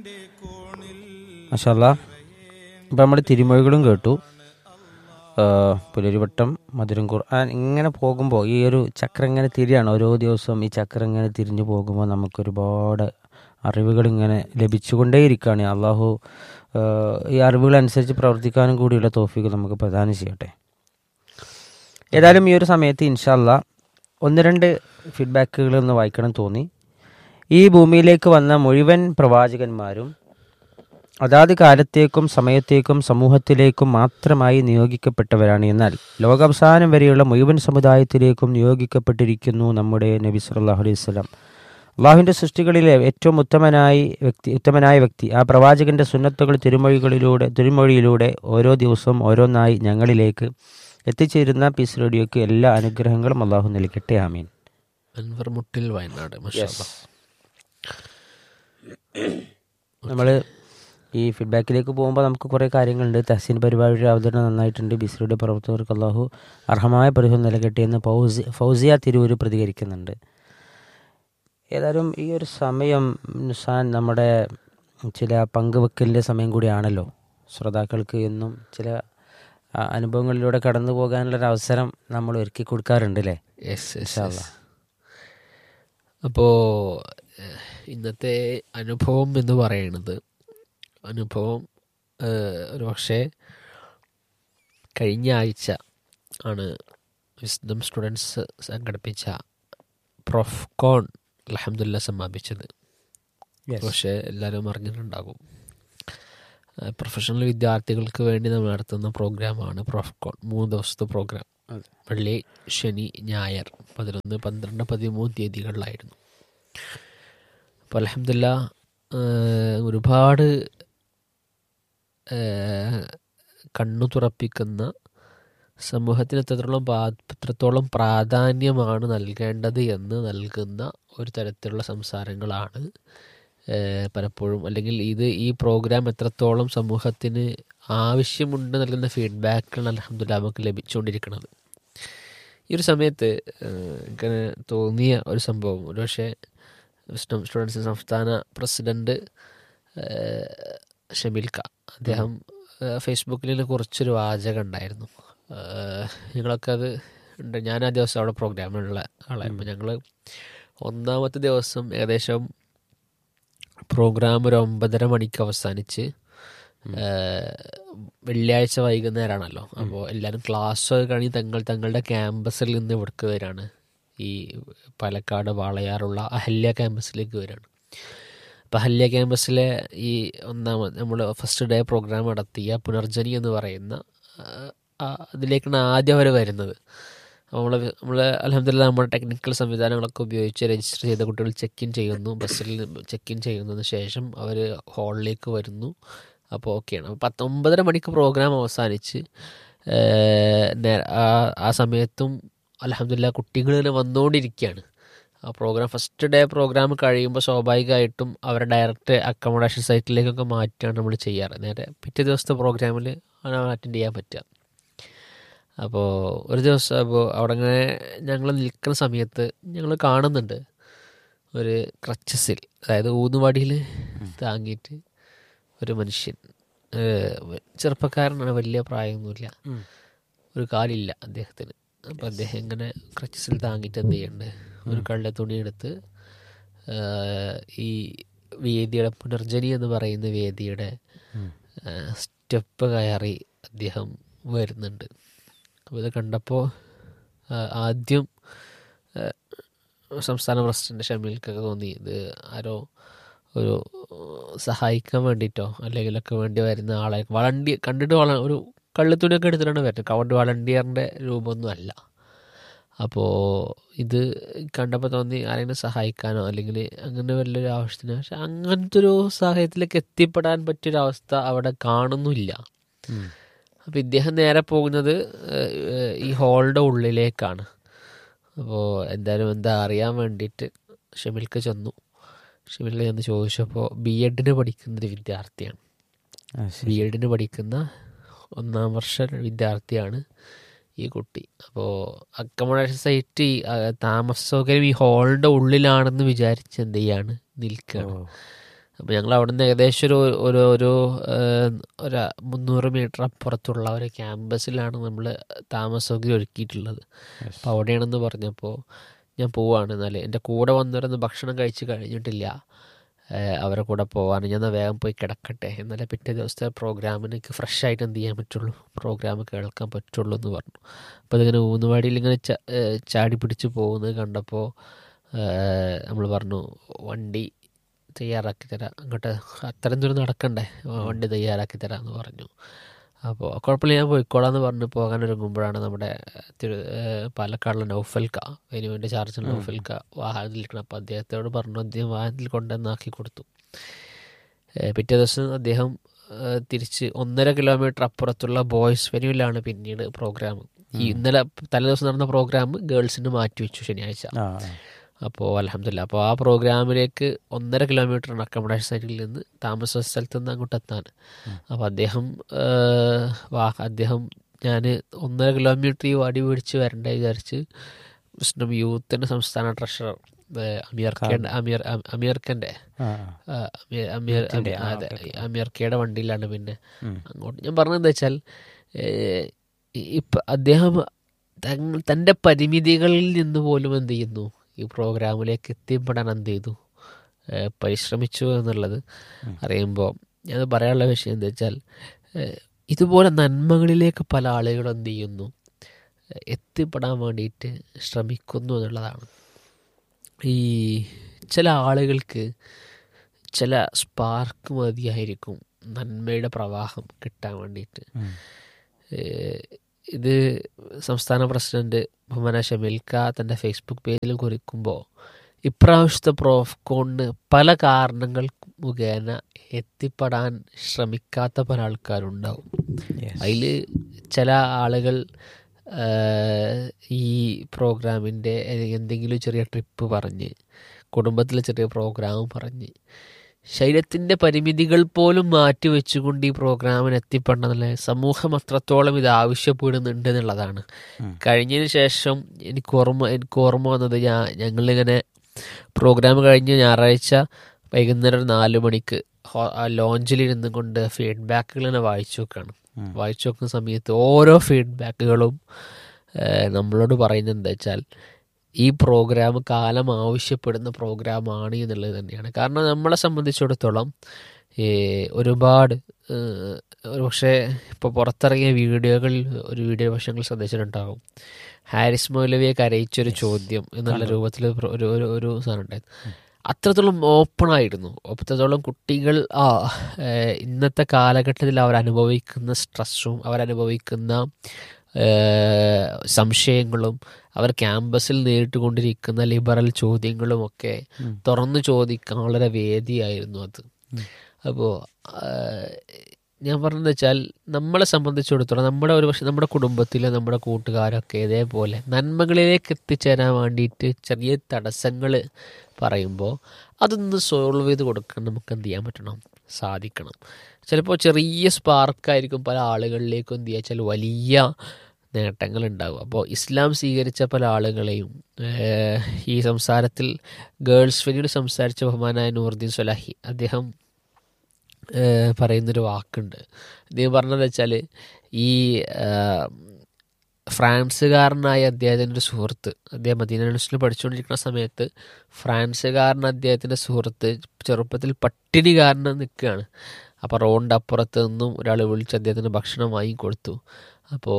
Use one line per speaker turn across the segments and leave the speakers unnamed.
മഷാല്ല ഇപ്പം നമ്മൾ തിരുമൊഴികളും കേട്ടു ആ, പുലരിവട്ടം മധുരം ഖുർആൻ ഇങ്ങനെ പോകുമ്പോൾ ഈ ഒരു ചക്രം ഇങ്ങനെ തിരിയാണ് ഓരോ ദിവസവും ഈ ചക്രം ഇങ്ങനെ തിരിഞ്ഞു പോകുമ്പോൾ നമുക്കൊരുപാട് അറിവുകൾ ഇങ്ങനെ ലഭിച്ചുകൊണ്ടേയിരിക്കുകയാണ് അള്ളാഹു ആ, ഈ അറിവുകൾ അനുസരിച്ച് പ്രവർത്തിക്കാനും കൂടിയുള്ള തോഫിക്ക് നമുക്ക് പ്രദാനം ചെയ്യട്ടെ ഏതായാലും ഈ ഒരു സമയത്ത് ഇൻഷാല്ല ഒന്ന് രണ്ട് ഫീഡ്ബാക്കുകൾ ഒന്ന് വായിക്കണം തോന്നി ഈ ഭൂമിയിലേക്ക് വന്ന മുഴുവൻ പ്രവാചകന്മാരും അതാത് കാലത്തേക്കും സമയത്തേക്കും സമൂഹത്തിലേക്കും മാത്രമായി നിയോഗിക്കപ്പെട്ടവരാണ് എന്നാൽ ലോകാവസാനം വരെയുള്ള മുഴുവൻ സമുദായത്തിലേക്കും നിയോഗിക്കപ്പെട്ടിരിക്കുന്നു നമ്മുടെ നബി സല്ലല്ലാഹു അലൈഹി വസല്ലം അള്ളാഹുവിൻ്റെ സൃഷ്ടികളിലെ ഏറ്റവും ഉത്തമനായി വ്യക്തി ഉത്തമനായ വ്യക്തി ആ പ്രവാചകന്റെ സുന്നത്തുകൾ തിരുമൊഴികളിലൂടെ തിരുമൊഴിയിലൂടെ ഓരോ ദിവസവും ഓരോന്നായി ഞങ്ങളിലേക്ക് എത്തിച്ചേരുന്ന പീസ് റേഡിയോയ്ക്ക് എല്ലാ അനുഗ്രഹങ്ങളും അള്ളാഹു നൽകട്ടെ ആമീൻ
അൻവർ മുട്ടിൽ വയനാട് മാഷാ അല്ലാ.
നമ്മൾ ഈ ഫീഡ്ബാക്കിലേക്ക് പോകുമ്പോൾ നമുക്ക് കുറേ കാര്യങ്ങളുണ്ട് തഹസീൻ പരിപാടിയുടെ അവതരണം നന്നായിട്ടുണ്ട് ബിസ്രിയുടെ പ്രവർത്തകർക്ക് അള്ളാഹു അർഹമായ പരിഹം നൽകട്ടെ എന്ന് ഫൗസി ഫൗസിയ തിരൂര് പ്രതികരിക്കുന്നുണ്ട് ഏതായാലും ഈ ഒരു സമയം നിസാൻ നമ്മുടെ ചില പങ്കുവെക്കലിൻ്റെ സമയം കൂടിയാണല്ലോ ശ്രോതാക്കൾക്ക് എന്നും ചില ആ, അനുഭവങ്ങളിലൂടെ കടന്നു പോകാനുള്ളൊരു അവസരം നമ്മൾ ഒരുക്കി കൊടുക്കാറുണ്ട് അല്ലേ
Yes, yes,
ഇൻഷാ
yes.
അല്ലാ.
അപ്പോൾ ഏഹ്, ഇന്നത്തെ അനുഭവം എന്ന് പറയുന്നത് അനുഭവം ഏഹ്, ഒരു പക്ഷേ കഴിഞ്ഞ ആഴ്ച ആണ് വിസ്ഡം സ്റ്റുഡൻസ് സംഘടിപ്പിച്ച പ്രൊഫ്കോൺ അലഹമുല്ല സമാപിച്ചത് പക്ഷേ എല്ലാവരും അറിഞ്ഞിട്ടുണ്ടാകും ഏഹ്, പ്രൊഫഷണൽ വിദ്യാർത്ഥികൾക്ക് വേണ്ടി നമ്മൾ നടത്തുന്ന പ്രോഗ്രാമാണ് പ്രൊഫ്കോൺ മൂന്ന് ദിവസത്തെ പ്രോഗ്രാം
അതെ.
വെള്ളി ശനി ഞായർ പതിനൊന്ന് പന്ത്രണ്ട് പതിമൂന്ന് തീയതികളിലായിരുന്നു അപ്പോൾ അലഹമില്ല ഒരുപാട് ഏഹ്, കണ്ണു തുറപ്പിക്കുന്ന സമൂഹത്തിന് എത്രത്തോളം പ്രാ- എത്രത്തോളം പ്രാധാന്യമാണ് നൽകേണ്ടത് എന്ന് നൽകുന്ന ഒരു തരത്തിലുള്ള സംസാരങ്ങളാണ് ഏഹ്, പലപ്പോഴും അല്ലെങ്കിൽ ഇത് ഈ പ്രോഗ്രാം എത്രത്തോളം സമൂഹത്തിന് ആവശ്യമുണ്ട് നൽകുന്ന ഫീഡ്ബാക്കുകൾ അലഹമില്ല നമുക്ക് ലഭിച്ചുകൊണ്ടിരിക്കുന്നത് ഈ ഒരു സമയത്ത് ഏഹ്, എനിക്ക് തോന്നിയ ഒരു സംഭവം ഒരുപക്ഷെ വിസ്ഡം സ്റ്റുഡൻസ് സംസ്ഥാന പ്രസിഡന്റ് ഏഹ്, ഷമീൽ ക അദ്ദേഹം ഏഹ്, ഫേസ്ബുക്കിൽ കുറച്ചൊരു വാചകം ഉണ്ടായിരുന്നു ഏഹ്, നിങ്ങളൊക്കെ അത് ഉണ്ട് ഞാൻ ആ ദിവസം അവിടെ പ്രോഗ്രാമിലുള്ള ആളായിരുന്നു ഞങ്ങൾ ഒന്നാമത്തെ ദിവസം ഏകദേശം പ്രോഗ്രാം ഒരു ഒമ്പതര മണിക്ക് അവസാനിച്ച് ഏഹ്, വെള്ളിയാഴ്ച വൈകുന്നേരമാണല്ലോ അപ്പോൾ എല്ലാവരും ക്ലാസ് കഴിഞ്ഞ് തങ്ങൾ തങ്ങളുടെ ക്യാമ്പസിൽ നിന്ന് ഇവിടേക്ക് വരികയാണ് ഈ പാലക്കാട് വാളയാറുള്ള അഹല്യ ക്യാമ്പസിലേക്ക് വരികയാണ് അപ്പോൾ അഹല്യ ക്യാമ്പസിലെ ഈ ഒന്നാമത് നമ്മൾ ഫസ്റ്റ് ഡേ പ്രോഗ്രാം നടത്തിയ പുനർജനി എന്ന് പറയുന്ന ആഹ്, ആ അതിലേക്കാണ് ആദ്യം അവർ വരുന്നത് നമ്മൾ നമ്മൾ അലഹമില്ല നമ്മുടെ ടെക്നിക്കൽ സംവിധാനങ്ങളൊക്കെ ഉപയോഗിച്ച് രജിസ്റ്റർ ചെയ്ത കുട്ടികൾ ചെക്ക് ഇൻ ചെയ്യുന്നു ബസ്സിൽ ചെക്ക് ഇൻ ചെയ്യുന്നതിന് ശേഷം അവർ ഹാളിലേക്ക് വരുന്നു അപ്പോൾ ഓക്കെയാണ് അപ്പോൾ പത്തൊമ്പതര മണിക്ക് പ്രോഗ്രാം അവസാനിച്ച് ഏഹ്, നേ- ആ- ആ സമയത്തും അലഹമില്ല കുട്ടികൾ ഇങ്ങനെ വന്നുകൊണ്ടിരിക്കുകയാണ് ആ പ്രോഗ്രാം ഫസ്റ്റ് ഡേ പ്രോഗ്രാം കഴിയുമ്പോൾ സ്വാഭാവികമായിട്ടും അവരെ ഡയറക്റ്റ് അക്കോമഡേഷൻ സൈറ്റിലേക്കൊക്കെ മാറ്റുകയാണ് നമ്മൾ ചെയ്യാറ് നേരെ പിറ്റേ ദിവസത്തെ പ്രോഗ്രാമിൽ അറ്റൻഡ് ചെയ്യാൻ പറ്റുക അപ്പോൾ ഒരു ദിവസം അപ്പോൾ അവിടെ ഇങ്ങനെ ഞങ്ങൾ നിൽക്കുന്ന സമയത്ത് ഞങ്ങൾ കാണുന്നുണ്ട് ഒരു ക്രച്ചസിൽ അതായത് ഊന്നുവടിയിൽ താങ്ങിയിട്ട് ഒരു മനുഷ്യൻ ഏഹ് ചെറുപ്പക്കാരനാണ് വലിയ പ്രായമൊന്നുമില്ല ഒരു കാലില്ല അദ്ദേഹത്തിന് അപ്പോൾ അദ്ദേഹം ഇങ്ങനെ ക്രച്ചസിൽ താങ്ങിയിട്ട് എന്ത് ചെയ്യുന്നുണ്ട് ഒരു കള്ള തുണി എടുത്ത് ഏഹ് ഈ വേദിയുടെ പുനർജനി എന്ന് പറയുന്ന വേദിയുടെ സ്റ്റെപ്പ് കയറി അദ്ദേഹം വരുന്നുണ്ട് അപ്പോൾ ഇത് കണ്ടപ്പോൾ ആദ്യം ആ, സംസ്ഥാന പ്രസിഡന്റ് ഷമീൽക്കൊക്കെ തോന്നി ഇത് ആരോ ഒരു സഹായിക്കാൻ വേണ്ടിയിട്ടോ അല്ലെങ്കിലൊക്കെ വേണ്ടി വരുന്ന ആളെ വളണ്ടി കണ്ടിട്ട് വള ഒരു കള്ളിത്തുണിയൊക്കെ എടുത്തിട്ടാണ് വരുന്നത് കവണ്ട് വളണ്ടിയറിൻ്റെ രൂപമൊന്നും അല്ല അപ്പോൾ ഇത് കണ്ടപ്പോൾ തോന്നി ആരെങ്കിലും സഹായിക്കാനോ അല്ലെങ്കിൽ അങ്ങനെ വല്ലൊരു ആവശ്യത്തിന് പക്ഷെ അങ്ങനത്തെ ഒരു സാഹചര്യത്തിലേക്ക് എത്തിപ്പെടാൻ പറ്റിയൊരു അവസ്ഥ അവിടെ കാണുന്നില്ല അപ്പോൾ ഇദ്ദേഹം നേരെ പോകുന്നത് ഏഹ്, ഏഹ്, ഈ ഹാളിൻ്റെ ഉള്ളിലേക്കാണ് അപ്പോൾ എന്തായാലും എന്താ അറിയാൻ വേണ്ടിയിട്ട് ഷമിൽക്ക് ചെന്നു ഷമിൽക്ക് ചെന്ന് ചോദിച്ചപ്പോൾ ബി എഡിന് പഠിക്കുന്നൊരു വിദ്യാർത്ഥിയാണ് ബി എഡിന് പഠിക്കുന്ന ഒന്നാം വർഷ വിദ്യാർത്ഥിയാണ് ഈ കുട്ടി അപ്പോൾ അക്കോമഡേഷൻ സൈറ്റ് ഈ, ആ, താമസ സൗകര്യം ഈ ഹാളിൻ്റെ ഉള്ളിലാണെന്ന് വിചാരിച്ച് എന്ത് ചെയ്യാണ് നിൽക്കുകയാണ് അപ്പോൾ ഞങ്ങൾ അവിടുന്ന് ഏകദേശം ഒരു ഒരു ഒരു ഏഹ്, ഒരു മുന്നൂറ് മീറ്റർ അപ്പുറത്തുള്ള ഒരു ക്യാമ്പസിലാണ് നമ്മൾ താമസസൗകര്യം ഒരുക്കിയിട്ടുള്ളത് അപ്പോൾ അവിടെയാണെന്ന് പറഞ്ഞപ്പോൾ ഞാൻ പോവാണ് എന്നാൽ എൻ്റെ കൂടെ വന്നവരൊന്നും ഭക്ഷണം കഴിച്ച് കഴിഞ്ഞിട്ടില്ല ഏഹ്, അവരെ കൂടെ പോവാണ് ഞാൻ എന്നാ വേഗം പോയി കിടക്കട്ടെ എന്നാലേ പിറ്റേ ദിവസത്തെ പ്രോഗ്രാമിന് എനിക്ക് ഫ്രഷ് ആയിട്ട് എന്ത് ചെയ്യാൻ പറ്റുള്ളൂ പ്രോഗ്രാം കേൾക്കാൻ പറ്റുള്ളൂ എന്ന് പറഞ്ഞു അപ്പോൾ അതിങ്ങനെ ഊന്നുവാടിയിൽ ഇങ്ങനെ ച- ഏഹ്, ചാടി പിടിച്ച് പോകുന്നത് കണ്ടപ്പോൾ നമ്മൾ പറഞ്ഞു വണ്ടി തയ്യാറാക്കി തരാം അങ്ങോട്ട് അത്രയും ദൂരം നടക്കണ്ടേ വണ്ടി തയ്യാറാക്കി തരാം എന്ന് പറഞ്ഞു അപ്പോൾ കുഴപ്പമില്ല ഞാൻ പോയിക്കോളാം എന്ന് പറഞ്ഞ് പോകാൻ ഒരുങ്ങുമ്പോഴാണ് നമ്മുടെ തിരു ഏഹ് പാലക്കാടുള്ള നൗഫൽക്ക വെനുവിൻ്റെ ചാർജുള്ള നൗഫൽക്ക വാഹനത്തിൽ ഇരിക്കണം അപ്പോൾ അദ്ദേഹത്തോട് പറഞ്ഞു അദ്ദേഹം വാഹനത്തിൽ കൊണ്ടുവന്നാക്കി കൊടുത്തു ഏഹ് പിറ്റേ ദിവസം അദ്ദേഹം ഏഹ് തിരിച്ച് ഒന്നര കിലോമീറ്റർ അപ്പുറത്തുള്ള ബോയ്സ് വെനുവിലാണ് പിന്നീട് പ്രോഗ്രാം ഈ ഇന്നലെ തലേദിവസം നടന്ന പ്രോഗ്രാം ഗേൾസിന് മാറ്റി വെച്ചു ശനിയാഴ്ച
ആ
അപ്പോൾ അലഹമില്ല അപ്പോൾ ആ പ്രോഗ്രാമിലേക്ക് ഒന്നര കിലോമീറ്റർ അക്കോമഡേഷൻ സൈറ്റിൽ നിന്ന് താമസ സ്ഥലത്ത് നിന്ന് അങ്ങോട്ട് എത്താൻ അപ്പോൾ അദ്ദേഹം ഏഹ്, വാ അദ്ദേഹം ഞാൻ ഒന്നര കിലോമീറ്റർ ഈ വടി പിടിച്ച് വരണ്ട വിചാരിച്ച് മുസ്ലിം യൂത്തിൻ്റെ സംസ്ഥാന ട്രഷറർ അമീർക്കൻ്റെ അമീർ അമീർക്കൻ്റെ
ആ
ആ, അമീർ അമീർ
യൂത്തിൻ്റെ, ആ,
അതെ
ഓക്കേ,
അമീർക്കയുടെ വണ്ടിയിലാണ് പിന്നെ
ഉം.
അങ്ങോട്ട് ഞാൻ പറഞ്ഞത് എന്താ വെച്ചാൽ ഏഹ്, ഇപ്പം അദ്ദേഹം തങ്ങ- തൻ്റെ പരിമിതികളിൽ നിന്ന് പോലും എന്ത് ചെയ്യുന്നു ഈ പ്രോഗ്രാമിലേക്ക് എത്തിപ്പെടാൻ എന്ത് ചെയ്തു ഏഹ്, പരിശ്രമിച്ചു എന്നുള്ളത് അറിയുമ്പോൾ ഞാൻ പറയാനുള്ള വിഷയം എന്താ വെച്ചാൽ ഏഹ്, ഇതുപോലെ നന്മകളിലേക്ക് പല ആളുകളും എന്ത് ചെയ്യുന്നു ഏഹ്, എത്തിപ്പെടാൻ വേണ്ടിയിട്ട് ശ്രമിക്കുന്നു എന്നുള്ളതാണ് ഈ ചില ആളുകൾക്ക് ചില സ്പാർക്ക് മതിയായിരിക്കും നന്മയുടെ പ്രവാഹം കിട്ടാൻ വേണ്ടിയിട്ട്
ഉം.
ഏഹ് ഇത് സംസ്ഥാന പ്രസിഡന്റ് ബഹുമാന ഷമീൽക്ക തൻ്റെ ഫേസ്ബുക്ക് പേജിൽ കുറിക്കുമ്പോൾ ഇപ്രാവശ്യത്തെ പ്രോഫ്കോണിന് പല കാരണങ്ങൾ മുഖേന എത്തിപ്പെടാൻ ശ്രമിക്കാത്ത പല ആൾക്കാരുണ്ടാവും
Yes.
അതിൽ ചില ആളുകൾ ആഹ്, ഈ പ്രോഗ്രാമിൻ്റെ എന്തെങ്കിലും ചെറിയ ട്രിപ്പ് പറഞ്ഞ് കുടുംബത്തിലെ ചെറിയ പ്രോഗ്രാം പറഞ്ഞ് ശരീരത്തിൻ്റെ പരിമിതികൾ പോലും മാറ്റി വെച്ചുകൊണ്ട് ഈ പ്രോഗ്രാമിന് എത്തിപ്പെടണമെന്നുള്ള സമൂഹം അത്രത്തോളം ഇത് ആവശ്യപ്പെടുന്നുണ്ട് എന്നുള്ളതാണ് കഴിഞ്ഞതിന് ശേഷം എനിക്ക് ഓർമ്മ എനിക്ക് ഓർമ്മ വന്നത് ഞാൻ ഞങ്ങളിങ്ങനെ പ്രോഗ്രാം കഴിഞ്ഞ് ഞായറാഴ്ച വൈകുന്നേരം ഒരു നാല് മണിക്ക് ഹോ- ആ ലോഞ്ചിലിരുന്ന് കൊണ്ട് ഫീഡ്ബാക്കുകൾ ഇങ്ങനെ വായിച്ചു നോക്കുകയാണ് വായിച്ചു നോക്കുന്ന സമയത്ത് ഓരോ ഫീഡ്ബാക്കുകളും ഏഹ്, നമ്മളോട് പറയുന്നത് എന്താ വെച്ചാൽ ഈ പ്രോഗ്രാം കാലം ആവശ്യപ്പെടുന്ന പ്രോഗ്രാമാണ് എന്നുള്ളത് തന്നെയാണ് കാരണം നമ്മളെ സംബന്ധിച്ചിടത്തോളം ഈ ഒരുപാട് ഏഹ്, ഒരു പക്ഷേ ഇപ്പോൾ പുറത്തിറങ്ങിയ വീഡിയോകൾ ഒരു വീഡിയോ വശങ്ങൾ ശ്രദ്ധിച്ചിട്ടുണ്ടാകും ഹാരിസ് മൗലവിയെ കരയിച്ചൊരു ചോദ്യം എന്നുള്ള രൂപത്തിൽ ഒരു ഒരു- ഒരു ഒരു സാധനം ഉണ്ടായിരുന്നു അത്രത്തോളം ഓപ്പൺ ആയിരുന്നു അത്രത്തോളം കുട്ടികൾ ആ ഏഹ്, ഇന്നത്തെ കാലഘട്ടത്തിൽ അവരനുഭവിക്കുന്ന സ്ട്രെസ്സും അവരനുഭവിക്കുന്ന ഏഹ്, സംശയങ്ങളും അവർ ക്യാമ്പസിൽ നേരിട്ടുകൊണ്ടിരിക്കുന്ന ലിബറൽ ചോദ്യങ്ങളും ഒക്കെ തുറന്നു ചോദിക്കാൻ വളരെ വേദിയായിരുന്നു അത് അപ്പോൾ ഞാൻ പറഞ്ഞതെന്ന് വെച്ചാൽ നമ്മളെ സംബന്ധിച്ചിടത്തോളം നമ്മുടെ ഒരു പക്ഷേ നമ്മുടെ കുടുംബത്തിലെ നമ്മുടെ കൂട്ടുകാരൊക്കെ ഇതേപോലെ നന്മകളിലേക്ക് എത്തിച്ചേരാൻ വേണ്ടിയിട്ട് ചെറിയ തടസ്സങ്ങൾ പറയുമ്പോൾ അതൊന്ന് സോൾവ് ചെയ്ത് കൊടുക്കാൻ നമുക്ക് എന്ത് ചെയ്യാൻ പറ്റണം സാധിക്കണം ചിലപ്പോൾ ചെറിയ സ്പാർക്കായിരിക്കും പല ആളുകളിലേക്കും എന്ത് ചെയ്യുക വെച്ചാൽ വലിയ നേട്ടങ്ങൾ ഉണ്ടാകും അപ്പോൾ ഇസ്ലാം സ്വീകരിച്ച പല ആളുകളെയും ഏഹ്, ഈ സംസാരത്തിൽ ഗേൾസ് വെനിയോട് സംസാരിച്ച ബഹുമാനായ നൂറുദ്ദീൻ സ്വലാഹി അദ്ദേഹം ഏഹ്, പറയുന്നൊരു വാക്കുണ്ട് അദ്ദേഹം പറഞ്ഞത് വെച്ചാൽ ഈ ഏഹ്, ഫ്രാൻസുകാരനായ അദ്ദേഹത്തിൻ്റെ ഒരു സുഹൃത്ത് അദ്ദേഹം മദീന യൂണിവേഴ്സിറ്റിയിൽ പഠിച്ചുകൊണ്ടിരിക്കുന്ന സമയത്ത് ഫ്രാൻസുകാരൻ അദ്ദേഹത്തിൻ്റെ സുഹൃത്ത് ചെറുപ്പത്തിൽ പട്ടിണി കാരണം നിൽക്കുകയാണ് അപ്പോൾ റോഡിൻ്റെ അപ്പുറത്ത് നിന്നും ഒരാൾ വിളിച്ച് അദ്ദേഹത്തിന് ഭക്ഷണം വാങ്ങിക്കൊടുത്തു അപ്പോൾ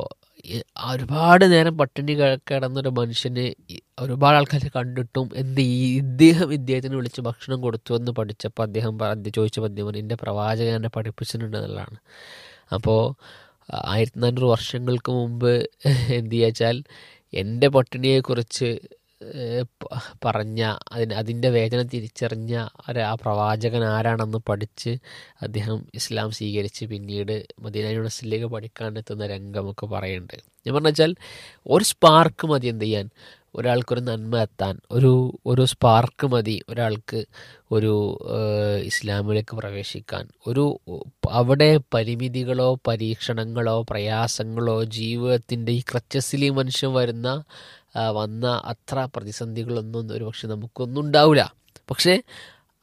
ഒരുപാട് നേരം പട്ടിണി ക- കിടന്നൊരു മനുഷ്യന് ഈ ഒരുപാട് ആൾക്കാർ കണ്ടിട്ടും എന്ത് ഈ ഇദ്ദേഹം ഇദ്ദേഹത്തിന് വിളിച്ച് ഭക്ഷണം കൊടുത്തു എന്ന് പഠിച്ചപ്പോൾ അദ്ദേഹം പറഞ്ഞ് ചോദിച്ചപ്പോൾ അദ്ദേഹം പറഞ്ഞു, എൻ്റെ പ്രവാചകൻ എന്നെ പഠിപ്പിച്ചിട്ടുണ്ട് എന്നുള്ളതാണ് അപ്പോൾ ആയിരത്തി നാനൂറ് വർഷങ്ങൾക്ക് മുമ്പ് എന്ത് ചെയ്യാച്ചാൽ എൻ്റെ പട്ടിണിയെക്കുറിച്ച് ഏഹ്, പ- പറഞ്ഞ അതിന് അതിൻ്റെ വേദന തിരിച്ചറിഞ്ഞ ഒരു ആ പ്രവാചകൻ ആരാണെന്ന് പഠിച്ച് അദ്ദേഹം ഇസ്ലാം സ്വീകരിച്ച് പിന്നീട് മദീന യൂണിവേഴ്സിറ്റിയിലേക്ക് പഠിക്കാൻ എത്തുന്ന രംഗമൊക്കെ പറയുന്നുണ്ട് ഞാൻ പറഞ്ഞു വെച്ചാൽ ഒരു സ്പാർക്ക് മതി എന്ത് ചെയ്യാൻ ഒരാൾക്കൊരു നന്മ എത്താൻ ഒരു ഒരു സ്പാർക്ക് മതി ഒരാൾക്ക് ഒരു ഏഹ്, ഇസ്ലാമിലേക്ക് പ്രവേശിക്കാൻ ഒരു അവിടെ പരിമിതികളോ പരീക്ഷണങ്ങളോ പ്രയാസങ്ങളോ ജീവിതത്തിൻ്റെ ഈ ക്രച്ചസിൽ ഈ മനുഷ്യൻ വരുന്ന ആ, വന്ന അത്ര പ്രതിസന്ധികളൊന്നും ഒരു പക്ഷെ നമുക്കൊന്നും ഉണ്ടാവില്ല പക്ഷേ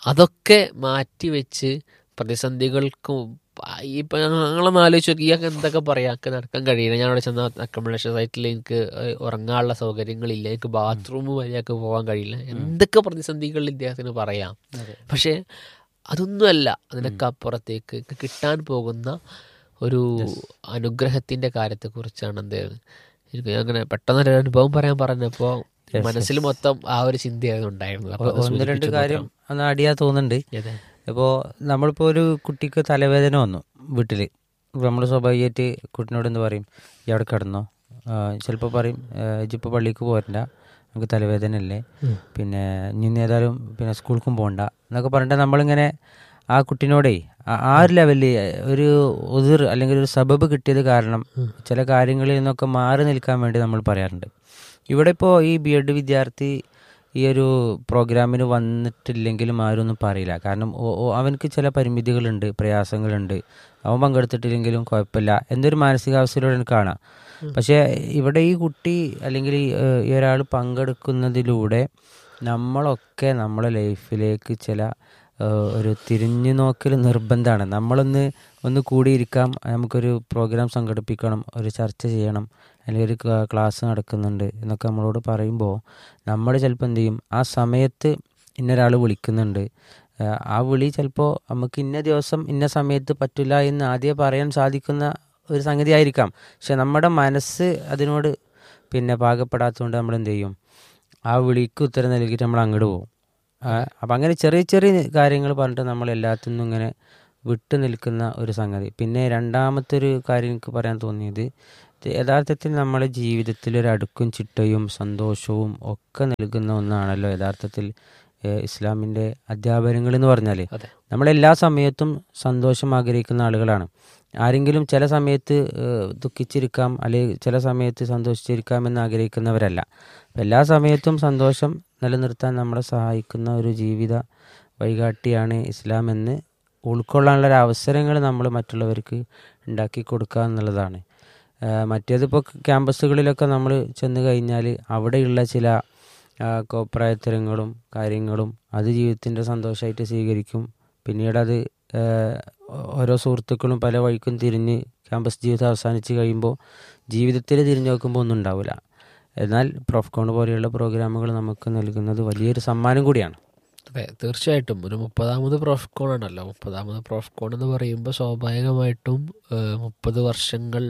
അതൊക്കെ മാറ്റിവെച്ച് പ്രതിസന്ധികൾക്കും ഇപ്പം ഞങ്ങളൊന്ന് ആലോചിച്ച് നോക്കി ഇയാൾക്ക് എന്തൊക്കെ പറയാം എനിക്ക് നടക്കാൻ കഴിയില്ല ഞാൻ അവിടെ ചെന്ന അക്കോമഡേഷൻ സൈറ്റിൽ എനിക്ക് ഉറങ്ങാനുള്ള സൗകര്യങ്ങളില്ല എനിക്ക് ബാത്റൂം വഴിയൊക്കെ പോകാൻ കഴിയില്ല എന്തൊക്കെ പ്രതിസന്ധികൾ ഇദ്ദേഹത്തിന് പറയാം പക്ഷേ അതൊന്നുമല്ല അതിനൊക്കെ അപ്പുറത്തേക്ക് എനിക്ക് കിട്ടാൻ പോകുന്ന ഒരു അനുഗ്രഹത്തിന്റെ കാര്യത്തെക്കുറിച്ചാണ് എന്ത് എനിക്ക് അങ്ങനെ പെട്ടെന്ന് ഒരു അനുഭവം പറയാൻ പറഞ്ഞപ്പോൾ മനസ്സിൽ മൊത്തം ആ ഒരു ചിന്തയായിരുന്നു ഉണ്ടായിരുന്നത് അപ്പൊ അത്
ഒന്ന് രണ്ട്
സൂചിപ്പിച്ചു
കാര്യം ഒന്ന് അടിയാ തോന്നുന്നുണ്ട്
അതെ.
ഇപ്പോൾ നമ്മളിപ്പോൾ ഒരു കുട്ടിക്ക് തലവേദന വന്നു വീട്ടിൽ നമ്മൾ സ്വാഭാവികമായിട്ട് കുട്ടിനോട് എന്ത് പറയും ഈ അവിടെ കിടന്നോ ചിലപ്പോൾ പറയും ഇജിപ്പോൾ പള്ളിക്ക് പോരണ്ട നമുക്ക് തലവേദന അല്ലേ പിന്നെ ഇനി ഏതായാലും പിന്നെ സ്കൂൾക്കും പോകണ്ട എന്നൊക്കെ പറഞ്ഞിട്ട് നമ്മളിങ്ങനെ ആ കുട്ടിനോടേ ആ- ആ ഒരു ലെവലിൽ ഒരു ഉതിർ അല്ലെങ്കിൽ ഒരു സബബ് കിട്ടിയത് കാരണം ചില കാര്യങ്ങളിൽ നിന്നൊക്കെ മാറി നിൽക്കാൻ വേണ്ടി നമ്മൾ പറയാറുണ്ട് ഇവിടെ ഇപ്പോൾ ഈ ബി എഡ് വിദ്യാർത്ഥി ഈ ഒരു പ്രോഗ്രാമിന് വന്നിട്ടില്ലെങ്കിലും ആരും ഒന്നും പറയില്ല കാരണം ഓ- ഓ അവനക്ക് ചില പരിമിതികളുണ്ട് പ്രയാസങ്ങളുണ്ട് അവൻ പങ്കെടുത്തിട്ടില്ലെങ്കിലും കുഴപ്പമില്ല എന്നൊരു മാനസികാവസ്ഥയിലൂടെ എനിക്ക് കാണാം പക്ഷേ ഇവിടെ ഈ കുട്ടി അല്ലെങ്കിൽ ഈ, ഏഹ്, ഈ ഒരാൾ പങ്കെടുക്കുന്നതിലൂടെ നമ്മളൊക്കെ നമ്മളെ ലൈഫിലേക്ക് ചില ഏഹ്, ഒരു തിരിഞ്ഞു നോക്കൽ നിർബന്ധമാണ് നമ്മളൊന്ന് ഒന്ന് കൂടിയിരിക്കാം നമുക്കൊരു പ്രോഗ്രാം സംഘടിപ്പിക്കണം ഒരു ചർച്ച ചെയ്യണം അല്ലെങ്കിൽ ഒരു ക്ലാ- ക്ലാസ് നടക്കുന്നുണ്ട് എന്നൊക്കെ നമ്മളോട് പറയുമ്പോൾ നമ്മൾ ചിലപ്പോൾ എന്ത് ചെയ്യും ആ സമയത്ത് ഇന്നൊരാൾ വിളിക്കുന്നുണ്ട് ഏഹ്, ആ വിളി ചിലപ്പോൾ നമുക്ക് ഇന്ന ദിവസം ഇന്ന സമയത്ത് പറ്റില്ല എന്ന് ആദ്യം പറയാൻ സാധിക്കുന്ന ഒരു സംഗതി ആയിരിക്കാം പക്ഷെ നമ്മുടെ മനസ്സ് അതിനോട് പിന്നെ പാകപ്പെടാത്തതുകൊണ്ട് നമ്മൾ എന്ത് ചെയ്യും ആ വിളിക്ക് ഉത്തരം നൽകിയിട്ട് നമ്മൾ അങ്ങോട്ട് പോകും അപ്പം അങ്ങനെ ചെറിയ ചെറിയ കാര്യങ്ങൾ പറഞ്ഞിട്ട് നമ്മൾ എല്ലാത്തിനും ഇങ്ങനെ വിട്ടു നിൽക്കുന്ന ഒരു സംഗതി പിന്നെ രണ്ടാമത്തെ ഒരു കാര്യം എനിക്ക് പറയാൻ തോന്നിയത് ഇത് യഥാർത്ഥത്തിൽ നമ്മുടെ ജീവിതത്തിൽ ഒരു അടുക്കും ചിട്ടയും സന്തോഷവും ഒക്കെ നൽകുന്ന ഒന്നാണല്ലോ യഥാർത്ഥത്തിൽ ഏഹ്, ഇസ്ലാമിൻ്റെ അധ്യാപനങ്ങൾ എന്ന് പറഞ്ഞാൽ
അതെ.
നമ്മളെല്ലാ സമയത്തും സന്തോഷം ആഗ്രഹിക്കുന്ന ആളുകളാണ് ആരെങ്കിലും ചില സമയത്ത് ഏഹ്, ദുഃഖിച്ചിരിക്കാം അല്ലെങ്കിൽ ചില സമയത്ത് സന്തോഷിച്ചിരിക്കാം എന്ന് ആഗ്രഹിക്കുന്നവരല്ല അപ്പം എല്ലാ സമയത്തും സന്തോഷം നിലനിർത്താൻ നമ്മളെ സഹായിക്കുന്ന ഒരു ജീവിത വഴികാട്ടിയാണ് ഇസ്ലാം എന്ന് ഉൾക്കൊള്ളാനുള്ള ഒരു അവസരങ്ങൾ നമ്മൾ മറ്റുള്ളവർക്ക് ഉണ്ടാക്കി കൊടുക്കുക എന്നുള്ളതാണ് ഏഹ്, മറ്റേതിപ്പോൾ ക്യാമ്പസുകളിലൊക്കെ നമ്മൾ ചെന്ന് കഴിഞ്ഞാൽ അവിടെയുള്ള ചില ആ, കോപ്രായത്തരങ്ങളും കാര്യങ്ങളും അത് ജീവിതത്തിൻ്റെ സന്തോഷമായിട്ട് സ്വീകരിക്കും പിന്നീട് അത് ഏഹ്, ഓരോ സുഹൃത്തുക്കളും പല വഴിക്കും തിരിഞ്ഞ് ക്യാമ്പസ് ജീവിതം അവസാനിച്ച് കഴിയുമ്പോൾ ജീവിതത്തിൽ തിരിഞ്ഞു നോക്കുമ്പോൾ ഒന്നും ഉണ്ടാവില്ല എന്നാൽ പ്രോഫ്കോൺ പോലെയുള്ള പ്രോഗ്രാമുകൾ നമുക്ക് നൽകുന്നത് വലിയൊരു സമ്മാനം കൂടിയാണ്
അതെ തീർച്ചയായിട്ടും ഒരു മുപ്പതാമത് പ്രോഫ്കോൺ ആണല്ലോ മുപ്പതാമത് പ്രോഫ്കോൺ എന്ന് പറയുമ്പോൾ സ്വാഭാവികമായിട്ടും ഏഹ്, മുപ്പത് വർഷങ്ങൾ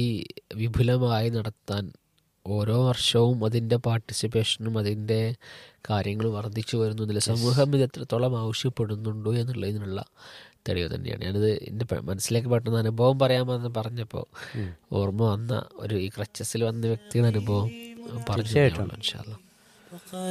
അതിവിപുലമായി നടത്താൻ ഓരോ വർഷവും അതിൻ്റെ പാർട്ടിസിപ്പേഷനും അതിൻ്റെ കാര്യങ്ങൾ വർദ്ധിച്ചു വരുന്നതിൽ സമൂഹം ഇത് എത്രത്തോളം ആവശ്യപ്പെടുന്നുണ്ടോ എന്നുള്ളതിനുള്ള തെളിവ് തന്നെയാണ് ഞാനിത് എൻ്റെ പ- മനസ്സിലേക്ക് പെട്ടെന്ന് അനുഭവം പറയാമെന്ന് പറഞ്ഞപ്പോൾ ഓർമ്മ വന്ന ഒരു ഈ ക്രച്ചസിൽ വന്ന വ്യക്തിയുടെ അനുഭവം പറഞ്ഞു
തീർച്ചയായിട്ടും.
ഇൻഷാല്ലാ